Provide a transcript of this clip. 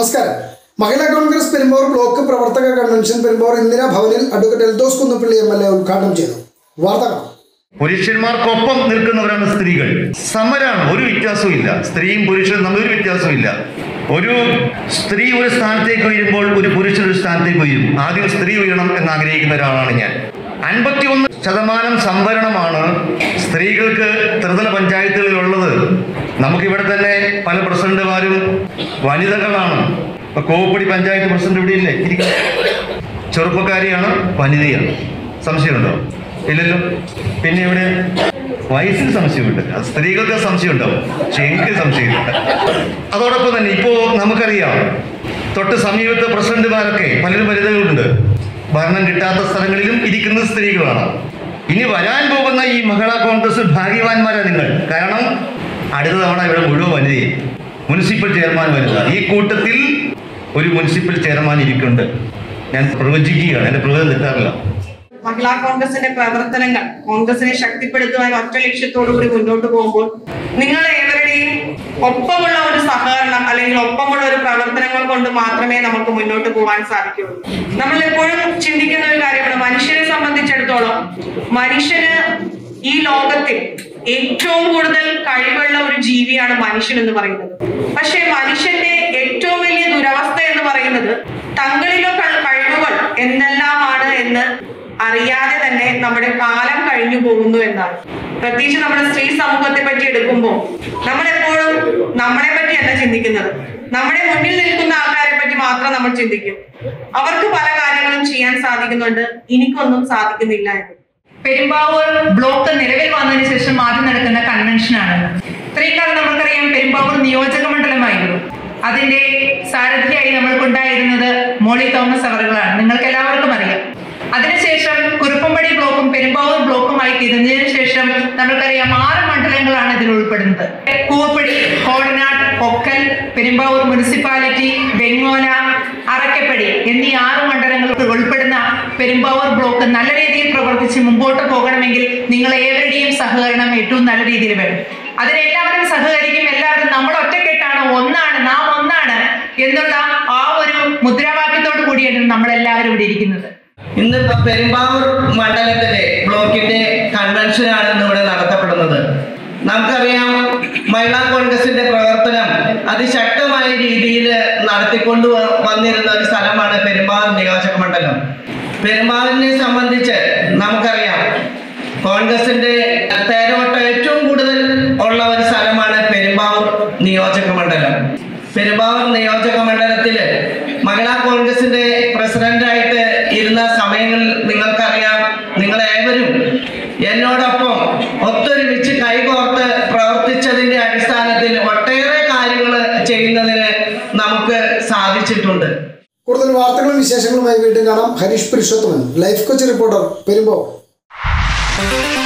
നമസ്കാരം മഹിളാ കോൺഗ്രസ് പെരുമ്പാവൂർ ബ്ലോക്ക് പ്രവർത്തക കൺവെൻഷൻ പെരുമ്പാവൂർ ഇന്ദിരാ ഭവനിൽ advocate Eldhose Kunnappilly M L A ഉദ്ഘാടനം ചെയ്തു വാർത്ത കാണാം പുരുഷന്മാർക്കൊപ്പം നിൽക്കുന്നവരാണ് സ്ത്രീകൾ സമരാണ് ഒരു വ്യത്യാസവും ഇല്ല സ്ത്രീയും പുരുഷനും തമ്മിൽ ഒരു വ്യത്യാസവും ഇല്ല ഒരു സ്ത്രീ ഒരു സ്ഥാനത്തേക്ക് ഉയരുമ്പോൾ ഒരു പുരുഷൻ ഒരു സ്ഥാനത്തേക്ക് ഉയരും ആദ്യം സ്ത്രീ ഉയരണം എന്ന് ആഗ്രഹിക്കുന്ന ഒരാളാണ് ഞാൻ അൻപത്തിയൊന്ന് ശതമാനം സംവരണമാണ് സ്ത്രീകൾക്ക് ത്രിതല പഞ്ചായത്തുകളിലുള്ളത് നമുക്കിവിടെ തന്നെ പല പ്രസിഡന്റുമാരും വനിതകളാണ് ഇപ്പൊ കോവപ്പടി പഞ്ചായത്ത് പ്രസിഡന്റ് ഇവിടെ ഇല്ലേ ഇരിക്കുന്നു. ചെറുപ്പക്കാരിയാണ് വനിതയാണ് സംശയമുണ്ടോ ഇല്ലല്ലോ പിന്നെ ഇവിടെ വയസ്സിൽ സംശയമുണ്ട് അത് സ്ത്രീകൾക്ക് സംശയമുണ്ടാവും പക്ഷെ എനിക്ക് സംശയമില്ല അതോടൊപ്പം തന്നെ ഇപ്പോ നമുക്കറിയാം തൊട്ട് സമീപത്തെ പ്രസിഡന്റുമാരൊക്കെ പലരും വനിതകളുണ്ട് ഭരണം കിട്ടാത്ത സ്ഥലങ്ങളിലും ഇരിക്കുന്നത് സ്ത്രീകളാണ് ഇനി വരാൻ പോകുന്ന ഈ മഹിളാ കോൺഗ്രസ് ഭാഗ്യവാന്മാരാണ് നിങ്ങൾ കാരണം അടുത്ത തവണ ഇവിടെ മുഴുവൻ വനിതയും മുനിസിപ്പൽ ചെയർമാൻ വനിത ഈ കൂട്ടത്തിൽ ഒരു മുനിസിപ്പൽ ചെയർമാൻ ഇരിക്കുന്നുണ്ട് ഞാൻ പ്രവചിക്കുകയാണ് എൻ്റെ പ്രവചനം തെറ്റാറില്ല മഹിളാ കോൺഗ്രസിന്റെ പ്രവർത്തനങ്ങൾ കോൺഗ്രസിനെ ശക്തിപ്പെടുത്തുവാൻ ഒറ്റ ലക്ഷ്യത്തോടുകൂടി മുന്നോട്ട് പോകുമ്പോൾ നിങ്ങൾ ഏവരുടെയും ഒപ്പമുള്ള ഒരു സഹകരണം അല്ലെങ്കിൽ ഒപ്പമുള്ള ഒരു പ്രവർത്തനങ്ങൾ കൊണ്ട് മാത്രമേ നമുക്ക് മുന്നോട്ട് പോകാൻ സാധിക്കുകയുള്ളൂ നമ്മൾ എപ്പോഴും ചിന്തിക്കുന്ന ഒരു കാര്യമാണ് മനുഷ്യനെ സംബന്ധിച്ചിടത്തോളം മനുഷ്യന് ഈ ലോകത്തിൽ ഏറ്റവും കൂടുതൽ കഴിവുള്ള ഒരു ജീവിയാണ് മനുഷ്യൻ എന്ന് പറയുന്നത് പക്ഷെ മനുഷ്യന്റെ ഏറ്റവും വലിയ ദുരവസ്ഥ എന്ന് പറയുന്നത് തങ്ങളിലെ ക- കഴിവുകൾ എന്തെല്ലാമാണ് എന്ന് അറിയാതെ തന്നെ നമ്മുടെ കാലം കഴിഞ്ഞു പോകുന്നു എന്നാണ് പ്രത്യേകിച്ച് നമ്മുടെ സ്ത്രീ സമൂഹത്തെ പറ്റി എടുക്കുമ്പോൾ നമ്മൾ എപ്പോഴും നമ്മളെ പറ്റിയല്ല ചിന്തിക്കുന്നത് നമ്മുടെ മുന്നിൽ നിൽക്കുന്ന ആൾക്കാരെ പറ്റി മാത്രം നമ്മൾ ചിന്തിക്കും അവർക്ക് പല കാര്യങ്ങളും ചെയ്യാൻ സാധിക്കുന്നുണ്ട് എനിക്കൊന്നും സാധിക്കുന്നില്ല എന്ന് പെരുമ്പാവൂർ ബ്ലോക്ക് നിലവിൽ വന്നതിന് ശേഷം ആദ്യം നടക്കുന്ന കൺവെൻഷനാണ് ഇത്രയും കാലം നമുക്കറിയാം പെരുമ്പാവൂർ നിയോജക മണ്ഡലമായിരുന്നു അതിന്റെ സാരഥിയായി നമ്മൾക്കുണ്ടായിരുന്നത് മോളി തോമസ് അവറുകളാണ് നിങ്ങൾക്ക് എല്ലാവർക്കും അറിയാം അതിനുശേഷം കുറുപ്പമ്പടി ബ്ലോക്കും പെരുമ്പാവൂർ ബ്ലോക്കുമായി തിരിഞ്ഞതിനു ശേഷം നമ്മൾക്കറിയാം ആറ് മണ്ഡലങ്ങളാണ് ഇതിൽ ഉൾപ്പെടുന്നത് കൂവപ്പടി കോടനാട് പൊക്കൽ പെരുമ്പാവൂർ മുനിസിപ്പാലിറ്റി വെങ്ങോല അറക്കപ്പടി എന്നീ ആറ് മണ്ഡലങ്ങൾ ഉൾപ്പെടുന്ന പെരുമ്പാവൂർ ബ്ലോക്ക് നല്ല രീതിയിൽ പ്രവർത്തിച്ച് മുമ്പോട്ട് പോകണമെങ്കിൽ നിങ്ങൾ ഏവരുടെയും സഹകരണം ഏറ്റവും നല്ല രീതിയിൽ വേണം അതിനെല്ലാവരും സഹകരിക്കും എല്ലാവരും നമ്മൾ ഒറ്റക്കെട്ടാണ് ഒന്നാണ് നാം ഒന്നാണ് എന്നുള്ള ആ ഒരു മുദ്രാവാക്യത്തോടു കൂടിയാണ് നമ്മളെല്ലാവരും ഇവിടെ ഇരിക്കുന്നത് ഇന്ന് ഇപ്പൊ പെരുമ്പാവൂർ മണ്ഡലത്തിലെ ബ്ലോക്കിന്റെ കൺവെൻഷനാണ് ഇന്ന് ഇവിടെ നടത്തപ്പെടുന്നത് നമുക്കറിയാം മഹിളാ കോൺഗ്രസിന്റെ പ്രവർത്തനം അതിശക്തമായ രീതിയിൽ നടത്തിക്കൊണ്ട് വ- വന്നിരുന്ന ഒരു സ്ഥലമാണ് പെരുമ്പാവൂർ നിയോജക മണ്ഡലം പെരുമ്പാവൂരിനെ സംബന്ധിച്ച് നമുക്കറിയാം കോൺഗ്രസിന്റെ തേരോട്ടം ഏറ്റവും കൂടുതൽ ഉള്ള ഒരു സ്ഥലമാണ് പെരുമ്പാവൂർ നിയോജക മണ്ഡലം പെരുമ്പാവൂർ നിയോജക മണ്ഡലത്തില് മഹിളാ കോൺഗ്രസിന്റെ പ്രസിഡന്റായിട്ട് ഇരുന്ന സമയങ്ങളിൽ നിങ്ങൾക്കറിയാം നിങ്ങൾ ഏവരും എന്നോടൊപ്പം ഒത്തൊരുമിച്ച് കൈകോർത്ത് പ്രവർത്തിച്ചതിന്റെ അടിസ്ഥാനത്തിൽ ഒട്ടേറെ കാര്യങ്ങൾ ചെയ്യുന്നതിന് നമുക്ക് സാധിച്ചിട്ടുണ്ട് കൂടുതൽ വാർത്തകളും വിശേഷങ്ങളുമായി വീണ്ടും കാണാം Harish Purushothaman life coach reporter Perumbavoor